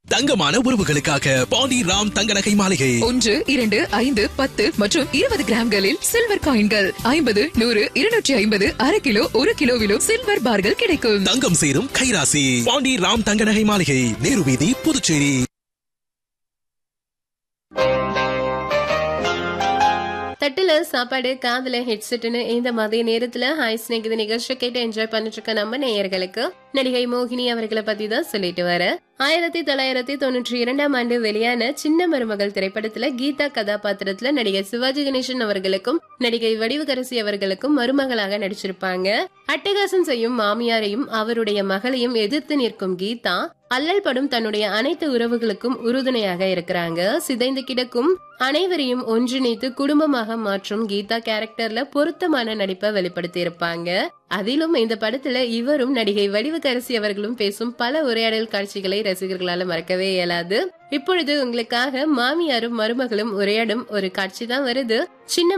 தங்கமான உறவுகளுக்காக பாண்டி ராம் தங்க நகை மாளிகை ஒன்று இரண்டு ஐந்து பத்து மற்றும் இருபது கிராம்களில் சில்வர் காயின்கள் ஐம்பது நூறு இருநூற்றி ஐம்பது அரை கிலோ ஒரு கிலோவிலும் சில்வர் பார்கள் கிடைக்கும் தங்கம் சேரும் கைராசி பாண்டி ராம் தங்க நகை மாளிகை நேரு வீதி புதுச்சேரி தட்டுல சாப்பாடு காதுல ஹெட்செட்னு இந்த மதிய நேரத்துல ஹாய் ஸ்நேகித நிகழ்ச்சி கேட்டு என்ஜாய் பண்ணிட்டு இருக்க நம்ம நேயர்களுக்கு நடிகை மோகினி அவர்களை பத்தி தான் சொல்லிட்டு வர ஆயிரத்தி தொள்ளாயிரத்தி தொண்ணூற்றி இரண்டாம் ஆண்டு வெளியான சின்ன மருமகள் திரைப்படத்துல கீதா கதாபாத்திரத்துல நடிகர் சிவாஜி கணேசன் அவர்களுக்கும் நடிகை வடிவுகரசி அவர்களுக்கும் மருமகளாக நடிச்சிருப்பாங்க அட்டகாசம் செய்யும் மாமியாரையும் அவருடைய மகளையும் எதிர்த்து நிற்கும் கீதா அல்லல் படும் தன்னுடைய அனைத்து உறவுகளுக்கும் உறுதுணையாக இருக்கிறாங்க சிதைந்து கிடக்கும் அனைவரையும் ஒன்றிணைத்து குடும்பமாக மாற்றும் கீதா கேரக்டர்ல பொருத்தமான நடிப்பை வெளிப்படுத்தி இருப்பாங்க அதிலும் இந்த படத்துல இவரும் நடிகை வடிவுக்கரசி அவர்களும் பேசும் பல உரையாடல் காட்சிகளை ரசிகர்களால மறக்கவே இயலாது இப்பொழுது உங்களுக்காக மாமியாரும் மருமகளும் உரையாடும் ஒரு காட்சி தான் வருது சின்ன